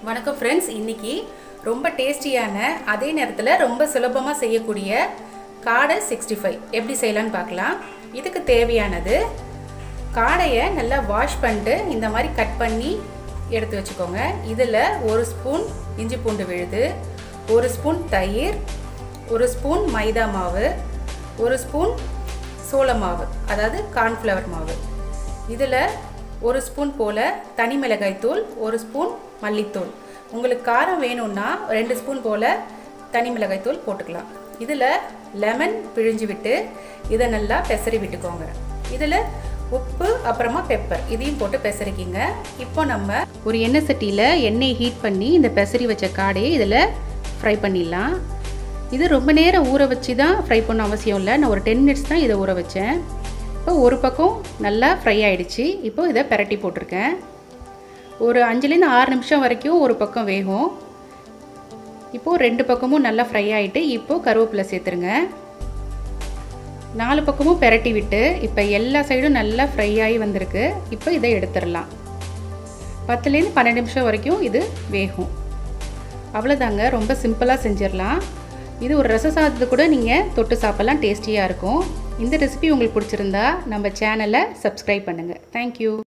வணக்கம் ஃப்ரெண்ட்ஸ் இன்னைக்கு ரொம்ப டேஸ்டியான அதே நேரத்தில் ரொம்ப சுலபமாக செய்யக்கூடிய காடை சிக்ஸ்டி ஃபைவ் எப்படி செய்யலான்னு பார்க்கலாம் இதுக்கு தேவையானது காடையை நல்லா வாஷ் பண்ணிட்டு இந்த மாதிரி கட் பண்ணி எடுத்து வச்சுக்கோங்க இதில் ஒரு ஸ்பூன் இஞ்சி பூண்டு விழுது ஒரு ஸ்பூன் தயிர் ஒரு ஸ்பூன் மைதா மாவு ஒரு ஸ்பூன் சோள மாவு அதாவது கார்ன்ஃப்ளவர் மாவு இதில் ஒரு ஸ்பூன் போல் தனி மிளகாய் தூள் ஒரு ஸ்பூன் மல்லித்தூள் உங்களுக்கு காரம் வேணும்னா ரெண்டு ஸ்பூன் போல் தனி மிளகாய் தூள் போட்டுக்கலாம் இதில் லெமன் பிழிஞ்சு விட்டு இதை நல்லா பெசரி விட்டுக்கோங்க இதில் உப்பு அப்புறமா பெப்பர் இதையும் போட்டு பெசரிக்கிங்க இப்போ நம்ம ஒரு எண்ணெய் சட்டியில் எண்ணெய் ஹீட் பண்ணி இந்த பெசரி வச்ச காடையை இதில் ஃப்ரை பண்ணிடலாம் இது ரொம்ப நேரம் ஊற வச்சு தான் ஃப்ரை பண்ண அவசியம் இல்லை நான் ஒரு டென் மினிட்ஸ் தான் இதை ஊற வச்சேன் இப்போ ஒரு பக்கம் நல்லா ஃப்ரை ஆகிடுச்சு இப்போ இதை பெரட்டி போட்டிருக்கேன் ஒரு அஞ்சுலேருந்து ஆறு நிமிஷம் வரைக்கும் ஒரு பக்கம் வேகும் இப்போது ரெண்டு பக்கமும் நல்லா ஃப்ரை ஆகிட்டு இப்போது கருவேப்பிலை சேர்த்துருங்க நாலு பக்கமும் பெரட்டி விட்டு இப்போ எல்லா சைடும் நல்லா ஃப்ரை ஆகி வந்திருக்கு இப்போ இதை எடுத்துடலாம் பத்துலேருந்து பன்னெண்டு நிமிஷம் வரைக்கும் இது வேகும் அவ்வளோதாங்க ரொம்ப சிம்பிளாக செஞ்சிடலாம் இது ஒரு ரச சாதத்தை கூட நீங்கள் தொட்டு சாப்பிட்லாம் டேஸ்டியாக இருக்கும் இந்த ரெசிபி உங்களுக்கு பிடிச்சிருந்தா நம்ம சேனலை சப்ஸ்கிரைப் பண்ணுங்கள் தேங்க்யூ